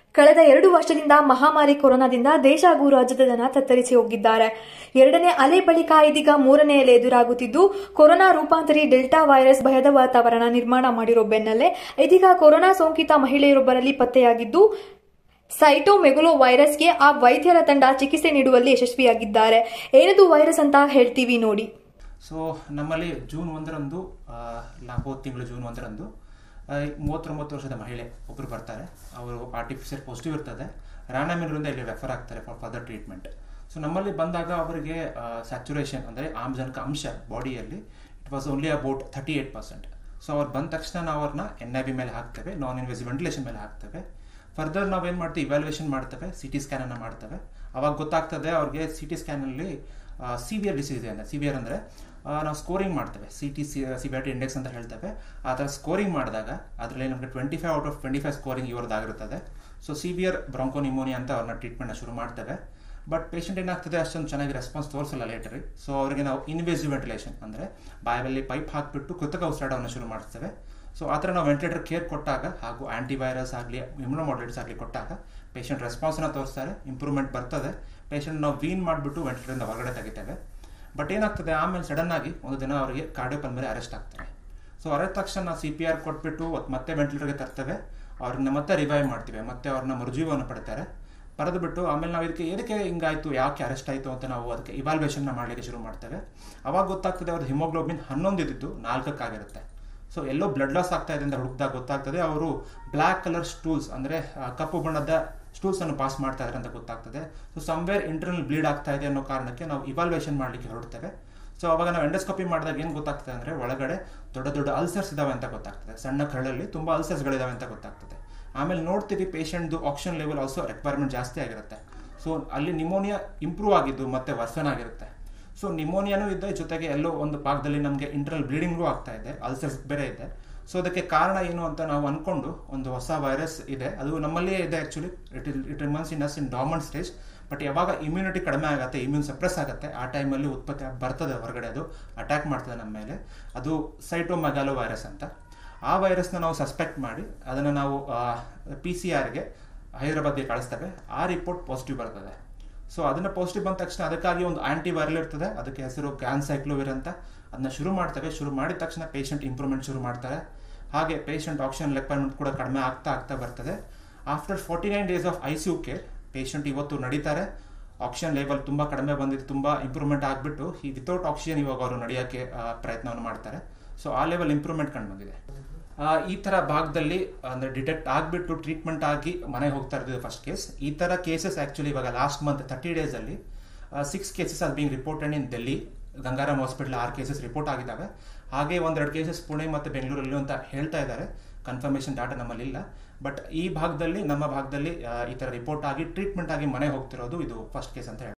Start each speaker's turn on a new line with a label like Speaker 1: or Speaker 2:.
Speaker 1: ಕಳೆದ ಎರಡು ವರ್ಷದಿಂದ ಮಹಾಮಾರಿ ಕೊರೋನಾದಿಂದ ದೇಶ ಹಾಗೂ ರಾಜ್ಯದ ಜನ ತತ್ತರಿಸಿ ಹೋಗಿದ್ದಾರೆ ಎರಡನೇ ಅಲೆ ಬಳಿಕ ಇದೀಗ ಮೂರನೇ ಅಲೆ ಎದುರಾಗುತ್ತಿದ್ದು ಕೊರೋನಾ ರೂಪಾಂತರಿ ಡೆಲ್ಟಾ ವೈರಸ್ ಭಯದ ವಾತಾವರಣ ನಿರ್ಮಾಣ ಮಾಡಿರೋ ಬೆನ್ನಲ್ಲೇ ಇದೀಗ ಕೊರೋನಾ ಸೋಂಕಿತ ಮಹಿಳೆಯರೊಬ್ಬರಲ್ಲಿ ಪತ್ತೆಯಾಗಿದ್ದು ಸೈಟೋಮೆಗೊಲೋ ವೈರಸ್ಗೆ ಆ ವೈದ್ಯರ ತಂಡ ಚಿಕಿತ್ಸೆ ನೀಡುವಲ್ಲಿ ಯಶಸ್ವಿಯಾಗಿದ್ದಾರೆ ಏನದು ವೈರಸ್ ಅಂತ ಹೇಳ್ತೀವಿ ನೋಡಿ
Speaker 2: ಸೊ ನಮ್ಮಲ್ಲಿ ಜೂನ್ ಒಂದರಂದು ಲಾ ಹೋದ ತಿಂಗಳು ಜೂನ್ ಒಂದರಂದು ಆ, ಮೂವತ್ತೊಂಬತ್ತು ವರ್ಷದ ಮಹಿಳೆ ಒಬ್ಬರು ಬರ್ತಾರೆ ಅವರು ಆರ್ಟಿಫಿಷಿಯಲ್ ಪಾಸಿಟಿವ್ ಇರ್ತದೆ ರ್ಯಾನಮಿನರಿಂದ ಇಲ್ಲಿ ರೆಫರ್ ಆಗ್ತಾರೆ ಫಾರ್ ಫರ್ದರ್ ಟ್ರೀಟ್ಮೆಂಟ್ ಸೊ ನಮ್ಮಲ್ಲಿ ಬಂದಾಗ ಅವರಿಗೆ ಸ್ಯಾಚುರೇಷನ್ ಅಂದರೆ ಆಮ್ಲಜನಕ ಅಂಶ ಬಾಡಿಯಲ್ಲಿ it was only about thirty eight percent so ಅವ್ರು ಬಂದ ತಕ್ಷಣ ನಾವು ಅವ್ರನ್ನ ಎನ್ ಐ ಬಿ ಮೇಲೆ ಹಾಕ್ತೇವೆ ನಾನ್ ಇನ್ವೆಸಿವ್ ವೆಂಟಿಲೇಷನ್ ಮೇಲೆ ಹಾಕ್ತೇವೆ ಫರ್ದರ್ ನಾವೇನು ಮಾಡ್ತೀವಿ ಇವ್ಯಾಲ್ಯೂಯೇಷನ್ ಮಾಡ್ತೇವೆ ಸಿ ಟಿ ಸ್ಕ್ಯಾನನ್ನು ಮಾಡ್ತೇವೆ ಅವಾಗ ಗೊತ್ತಾಗ್ತದೆ ಅವ್ರಿಗೆ ಸಿ ಟಿ ಸ್ಕ್ಯಾನಲ್ಲಿ ಸಿವಿಯರ್ ಡಿಸೀಸ್ ಇದೆ ಅಂದರೆ ಸಿವಿಯರ್ ಅಂದರೆ ನಾವು ಸ್ಕೋರಿಂಗ್ ಮಾಡ್ತೇವೆ C T S severity index ಅಂತ ಹೇಳ್ತೇವೆ ಆ ಥರ ಸ್ಕೋರಿಂಗ್ ಮಾಡಿದಾಗ ಅದರಲ್ಲಿ ನಮಗೆ twenty five out of twenty five scoring ಇವ್ರದ್ದಾಗಿರುತ್ತದೆ ಸೊ ಸಿವಿಯರ್ ಬ್ರಾಂಕೋನಿಮೋನಿಯಾ ಅಂತ ಅವ್ರನ್ನ ಟ್ರೀಟ್ಮೆಂಟ್ನ ಶುರು ಮಾಡ್ತೇವೆ ಬಟ್ ಪೇಷಂಟ್ ಏನಾಗ್ತದೆ ಅಷ್ಟೊಂದು ಚೆನ್ನಾಗಿ ರೆಸ್ಪಾನ್ಸ್ ತೋರಿಸಲ್ಲ ಲೇಟರಿ ಸೊ ಅವರಿಗೆ ನಾವು ಇನ್ವೇಸಿವ್ ವೆಂಟಿಲೇಷನ್ ಅಂದರೆ ಬಾಯಲ್ಲಿ ಪೈಪ್ ಹಾಕಿಬಿಟ್ಟು ಕೃತಕ ಉಸಿರಾಟವನ್ನು ಶುರು ಮಾಡ್ತೇವೆ ಸೊ ಆ ಥರ ನಾವು ವೆಂಟಿಲೇಟರ್ ಕೇರ್ ಕೊಟ್ಟಾಗ ಹಾಗೂ ಆಂಟಿವೈರಸ್ ಆಗಲಿ ಇಮ್ಯುನೋಮಾಡ್ರೇಟ್ಸ್ ಆಗಲಿ ಕೊಟ್ಟಾಗ ಪೇಷಂಟ್ ರೆಸ್ಪಾನ್ಸ್ನ ತೋರಿಸ್ತಾರೆ ಇಂಪ್ರೂವ್ಮೆಂಟ್ ಬರ್ತದೆ ಪೇಷಂಟ್ ನಾವು ವೀನ್ ಮಾಡಿಬಿಟ್ಟು ವೆಂಟಿಲೇಟರಿಂದ ಹೊರಗಡೆ ತೆಗಿತೇವೆ ಬಟ್ ಏನಾಗ್ತದೆ ಆಮೇಲೆ ಸಡನ್ ಆಗಿ ಒಂದು ದಿನ ಅವರಿಗೆ ಕಾರ್ಡಿಯೋಪಲ್ಮರಿ ಅರೆಸ್ಟ್ ಆಗ್ತಾರೆ ಸೊ ಅರೆಸ್ಟ್ ತಕ್ಷಣ ನಾವು ಸಿ ಪಿ ಆರ್ ಕೊಟ್ಬಿಟ್ಟು ಮತ್ತೆ ವೆಂಟಿಲೇಟರ್ಗೆ ತರ್ತೇವೆ ಅವ್ರನ್ನ ಮತ್ತೆ ರಿವೈವ್ ಮಾಡ್ತೀವಿ ಮತ್ತೆ ಅವ್ರನ್ನ ಮರುಜೀವನ ಪಡ್ತಾರೆ ಪಡೆದು ಬಿಟ್ಟು ಆಮೇಲೆ ನಾವು ಇದಕ್ಕೆ ಏನಕ್ಕೆ ಹಿಂಗಾಯ್ತು ಯಾಕೆ ಅರೆಸ್ಟ್ ಆಯಿತು ಅಂತ ನಾವು ಅದಕ್ಕೆ ಇವಾಲ್ವೇಷನ್ನ ಮಾಡಲಿಕ್ಕೆ ಶುರು ಮಾಡ್ತೇವೆ ಅವಾಗ ಗೊತ್ತಾಗ್ತದೆ ಅವ್ರದ್ದು ಹಿಮೋಗ್ಲೋಬಿನ್ ಹನ್ನೊಂದು ಇದ್ದಿದ್ದು ನಾಲ್ಕಕ್ಕಾಗಿರುತ್ತೆ ಸೊ ಎಲ್ಲೋ ಬ್ಲಡ್ ಲಾಸ್ ಆಗ್ತಾ ಇದೆ ಅಂತ ಹುಡುಕಿದಾಗ ಗೊತ್ತಾಗ್ತದೆ ಅವರು ಬ್ಲ್ಯಾಕ್ ಕಲರ್ ಸ್ಟೂಲ್ಸ್ ಅಂದರೆ ಕಪ್ಪು ಬಣ್ಣದ ಸ್ಟೂಲ್ಸ್ ಅನ್ನು ಪಾಸ್ ಮಾಡ್ತಾ ಇದ್ದಾರೆ ಅಂತ ಗೊತ್ತಾಗ್ತದೆ ಸೊ ಸಮ್ವೇರ್ ಇಂಟರ್ನಲ್ ಬ್ಲೀಡ್ ಆಗ್ತಾ ಇದೆ ಅನ್ನೋ ಕಾರಣಕ್ಕೆ ನಾವು ಇವಾಲ್ವೇಷನ್ ಮಾಡಲಿಕ್ಕೆ ಹೊರಡ್ತೇವೆ ಸೊ ಅವಾಗ ನಾವು ಎಂಡೋಸ್ಕೋಪಿ ಮಾಡಿದಾಗ ಏನು ಗೊತ್ತಾಗ್ತದೆ ಅಂದರೆ ಒಳಗಡೆ ದೊಡ್ಡ ದೊಡ್ಡ ಅಲ್ಸರ್ಸ್ ಇದಾವೆ ಅಂತ ಗೊತ್ತಾಗ್ತದೆ ಸಣ್ಣ ಕರಳಲ್ಲಿ ತುಂಬ ಅಲ್ಸರ್ಸ್ಗಳಿದಾವೆ ಅಂತ ಗೊತ್ತಾಗ್ತದೆ ಆಮೇಲೆ ನೋಡ್ತೀವಿ ಪೇಷಂಟ್ದು ಆಕ್ಸಿಜನ್ ಲೆವೆಲ್ ಆಲ್ಸೋ ರಿಕ್ವೈರ್ಮೆಂಟ್ ಜಾಸ್ತಿ ಆಗಿರುತ್ತೆ ಸೊ ಅಲ್ಲಿ ನಿಮೋನಿಯಾ ಇಂಪ್ರೂವ್ ಆಗಿದ್ದು ಮತ್ತೆ ವರ್ಸನ್ ಆಗಿರುತ್ತೆ ಸೊ ನಿಮೋನಿಯಾನೂ ಇದೆ ಜೊತೆಗೆ ಎಲ್ಲೋ ಒಂದು ಭಾಗದಲ್ಲಿ ನಮಗೆ ಇಂಟರ್ನಲ್ ಬ್ಲೀಡಿಂಗು ಆಗ್ತಾ ಇದೆ ಅಲ್ಸರ್ಸ್ ಬೇರೆ ಇದೆ ಸೊ ಅದಕ್ಕೆ ಕಾರಣ ಏನು ಅಂತ ನಾವು ಅನ್ಕೊಂಡು ಒಂದು ಹೊಸ ವೈರಸ್ ಇದೆ ಅದು ನಮ್ಮಲ್ಲಿಯೇ ಇದೆ actually it it'll it remains in us in dormant stage but ಯಾವಾಗ ಇಮ್ಯುನಿಟಿ ಕಡಿಮೆ ಆಗುತ್ತೆ ಇಮ್ಯೂನ್ ಸಪ್ರೆಸ್ ಆಗುತ್ತೆ ಆ ಟೈಮಲ್ಲಿ ಉತ್ಪತ್ತಿ ಆಗ್- ಬರ್ತದೆ ಹೊರಗಡೆ ಅದು ಅಟ್ಯಾಕ್ ಮಾಡ್ತದೆ ನಮ್ಮ ಮೇಲೆ ಅದು ಸೈಟೋಮೆಗಾಲೋ ವೈರಸ್ ಅಂತ ಆ ವೈರಸ್ನ ನಾವು ಸಸ್ಪೆಕ್ಟ್ ಮಾಡಿ ಅದನ್ನು ನಾವು ಪಿ ಸಿ ಆರ್ಗೆ ಹೈದರಾಬಾದ್ಗೆ ಕಳಿಸ್ತೇವೆ ಆ ರಿಪೋರ್ಟ್ ಪಾಸಿಟಿವ್ ಬರ್ತದೆ ಸೊ ಅದನ್ನ ಪಾಸಿಟಿವ್ ಬಂದ ತಕ್ಷಣ ಅದಕ್ಕಾಗಿ ಒಂದು ಆಂಟಿ ವೈರಲ್ ಇರ್ತದೆ ಅದಕ್ಕೆ ಹೆಸರು ಗ್ಯಾನ್ಸೈಕ್ಲೋವಿರ್ ಅಂತ ಅದನ್ನ ಶುರು ಮಾಡ್ತೇವೆ ಶುರು ಮಾಡಿದ ತಕ್ಷಣ ಪೇಷಂಟ್ ಇಂಪ್ರೂವ್ಮೆಂಟ್ ಶುರು ಮಾಡ್ತಾರೆ ಹಾಗೆ ಪೇಷಂಟ್ ಆಕ್ಸಿಜನ್ ರಿಕ್ವೈರ್ಮೆಂಟ್ ಕೂಡ ಕಡಿಮೆ ಆಗ್ತಾ ಆಗ್ತಾ ಬರ್ತದೆ after forty nine days of I C U care patient ಇವತ್ತು ನಡೀತಾರೆ ಆಕ್ಸಿಜನ್ ಲೆವೆಲ್ ತುಂಬ ಕಡಿಮೆ ಬಂದಿದ್ದು ತುಂಬ ಇಂಪ್ರೂವ್ಮೆಂಟ್ ಆಗಿಬಿಟ್ಟು ಈ ವಿತೌಟ್ ಆಕ್ಸಿಜನ್ ಇವಾಗ ಅವರು ನಡೆಯೋಕ್ಕೆ ಆ, ಪ್ರಯತ್ನವನ್ನು ಮಾಡ್ತಾರೆ ಸೊ ಆ ಲೆವೆಲ್ ಇಂಪ್ರೂವ್ಮೆಂಟ್ ಕಂಡು ಬಂದಿದೆ ಆ, ಈ ತರ ಭಾಗದಲ್ಲಿ ಅಂದ್ರೆ ಡಿಟೆಕ್ಟ್ ಆಗಿಬಿಟ್ಟು ಟ್ರೀಟ್ಮೆಂಟ್ ಆಗಿ ಮನೆಗೆ ಹೋಗ್ತಾ ಇರೋದು ಫಸ್ಟ್ ಕೇಸ್ ಈ ತರ ಕೇಸಸ್ ಆಕ್ಚುಲಿ ಇವಾಗ ಲಾಸ್ಟ್ ಮಂತ್ ತರ್ಟಿ ಡೇಸ್ ಅಲ್ಲಿ six cases are being reported in Delhi Ganga Ram hospital ಆರು ಕೇಸಸ್ ರಿಪೋರ್ಟ್ ಆಗಿದ್ದಾವೆ ಹಾಗೆ ಒಂದೆರಡು ಕೇಸಸ್ ಪುಣೆ ಮತ್ತು ಬೆಂಗಳೂರಲ್ಲಿ ಅಂತ ಹೇಳ್ತಾ ಇದ್ದಾರೆ ಕನ್ಫರ್ಮೇಷನ್ ಡಾಟಾ ನಮ್ಮಲ್ಲಿ ಇಲ್ಲ ಬಟ್ ಈ ಭಾಗದಲ್ಲಿ ನಮ್ಮ ಭಾಗದಲ್ಲಿ ಆ, ಈ ತರ ರಿಪೋರ್ಟ್ ಆಗಿ ಟ್ರೀಟ್ಮೆಂಟ್ ಆಗಿ ಮನೆ ಹೋಗ್ತಿರೋದು ಇದು ಫಸ್ಟ್ ಕೇಸ್ ಅಂತ ಹೇಳ್ತಾರೆ